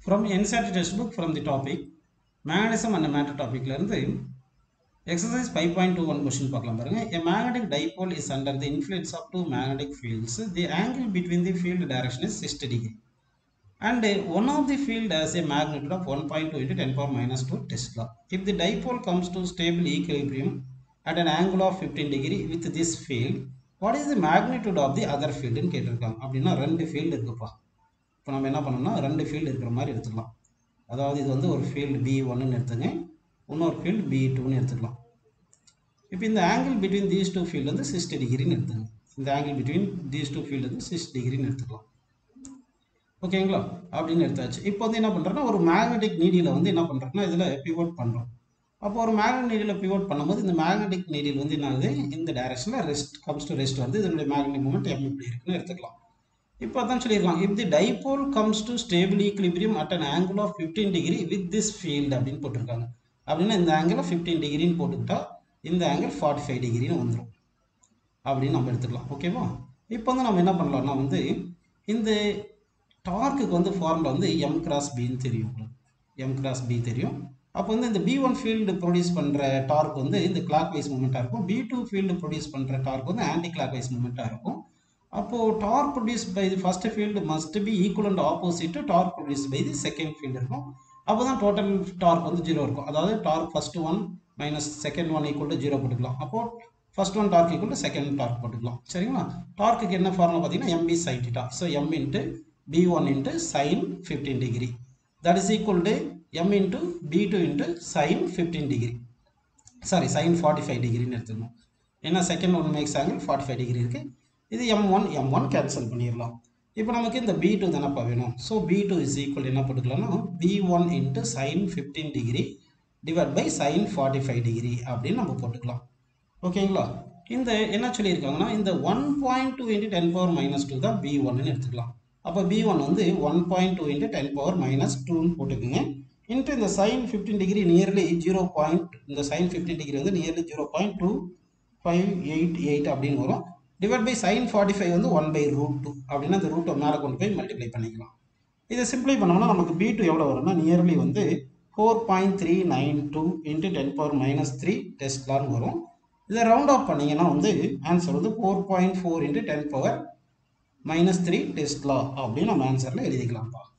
from NCERT text book from the topic magnetism and matter டாப்பிக்லேருந்து exercise five point two one question பார்க்கலாம் பாருங்க a magnetic dipole is under the influence of two magnetic fields the angle between the field direction is 60 degree and uh, one of the field has a magnitude of 1.2 into 10 power minus 2 tesla if the dipole comes to stable equilibrium at an angle of 15 degree with this field what is the magnitude of the other field ன்னு கேட்டிருக்காங்க அப்படின்னா ரெண்டு field இருக்குப்பா இப்போ நம்ம என்ன பண்ணோம்னா ரெண்டு ஃபீல்டு இருக்கிற மாதிரி எடுத்துக்கலாம் அதாவது இது வந்து ஒரு ஃபீல்டு பி ஒன்னு எடுத்துங்க இன்னொரு ஃபீல்டு பி டூன்னு எடுத்துக்கலாம் இப்போ இந்த angle between these two field வந்து சிக்ஸ்டி டிகிரின்னு எடுத்துங்க இந்த angle between these two field வந்து சிக்ஸ் டிகிரின்னு எடுத்துக்கலாம் ஓகேங்களா அப்படின்னு எடுத்தாச்சு இப்போ வந்து என்ன பண்ணுறோன்னா ஒரு மேக்னெட்டிக் நீடியில் வந்து என்ன பண்ணுறோன்னா இதில் பிவோட் பண்ணுறோம் அப்போ ஒரு மேக்னெட் நீடியில் பிவோட் பண்ணும்போது இந்த மேக்னெட்டிக் நீடில் வந்து என்ன ஆகுது இந்த டைரக்ஷனில் ரெஸ்ட் கம்ஸ் டு ரெஸ்ட் வந்து இதனுடைய மேக்னெட்டிக் மூமெண்ட் எம் இப்படி இருக்குன்னு எடுத்துக்கலாம் இப்போ தான் சொல்லியிருக்காங்க if the dipole comes to stable equilibrium at an angle of fifteen degree with this field அப்படின்னு போட்டிருக்காங்க அப்படின்னா இந்த ஆங்கிள் ஃபிஃப்டீன் டிகிரின்னு போட்டுக்கிட்டா இந்த ஆங்கிள் ஃபார்ட்டி ஃபைவ் டிகிரின்னு வந்துடும் அப்படின்னு நம்ம எடுத்துக்கலாம் ஓகேவா இப்போ வந்து நம்ம என்ன பண்ணலாம்னா வந்து இந்த டார்க்குக்கு வந்து ஃபார்முலா வந்து எம் கிராஸ் பின்னு தெரியும் உங்களுக்கு எம் கிராஸ் பி தெரியும் அப்போ வந்து இந்த பி ஒன் ஃபீல்டு ப்ரொடியூஸ் பண்ணுற டார்க் வந்து இந்த கிளாக் வைஸ் மூமெண்ட்டாக இருக்கும் பி டூ ஃபீல்டு ப்ரொடியூஸ் பண்ணுற டார்க் வந்து ஆன்டி கிளாக் வைஸ் மூமெண்ட்டாக இருக்கும் அப்போது torque produce by the first field must be equal and opposite torque produce by the second field இருக்கும் அப்போ தான் டோட்டல் டார்க் வந்து ஜீரோ இருக்கும் அதாவது torque first one minus second one equal to zero போட்டுக்கலாம் அப்போ first one torque equal to second torque போட்டுக்கலாம் சரிங்களா டார்க்குக்கு என்ன ஃபார்முலா பார்த்தீங்கன்னா MB sine theta so M into B one into sine fifteen degree that is equal to M into B two into sine fifteen degree sorry sine forty five டிகிரின்னு எடுத்துக்கணும் ஏன்னா second one max angle forty five degree இருக்குது இது M one M one cancel பண்ணிடலாம் இப்போ நமக்கு இந்த B two தானப்பா வேணும் so B two is equal என்ன போட்டுக்கலாம்னா B one into sine fifteen degree divide by sine forty five degree அப்படின்னு நம்ம போட்டுக்கலாம் ஓகேங்களா இந்த என்ன சொல்லியிருக்காங்கன்னா இந்த one point two into ten power minus two தான் பி ஒன்னு எடுத்துக்கலாம் அப்போ பி ஒன் வந்து one point two into ten power minus டூன்னு போட்டுக்கோங்க இன்ட்டு இந்த sine fifteen degree nearly zero point இந்த சைன் ஃபிஃப்டீன் டிகிரி வந்து nearly zero point two five eight eight அப்படின்னு வரும் divide by sine forty five வந்து one by root two அப்படின்னா அந்த ரூட்டை மேலே கொண்டு போய் மல்டிப்ளை பண்ணிக்கலாம் இதை சிம்ப்ளை பண்ணோம்னா நமக்கு பி டூ எவ்வளோ வரும்னா நியர்லி வந்து four point three nine two into ten power minus three டெஸ்ட்லான்னு வரும் இதை ரவுண்ட் ஆஃப் பண்ணிங்கன்னா வந்து ஆன்சர் வந்து four point four into ten power minus three tesla அப்படின்னு நம்ம ஆன்சரில் எழுதிக்கலாம்ப்பா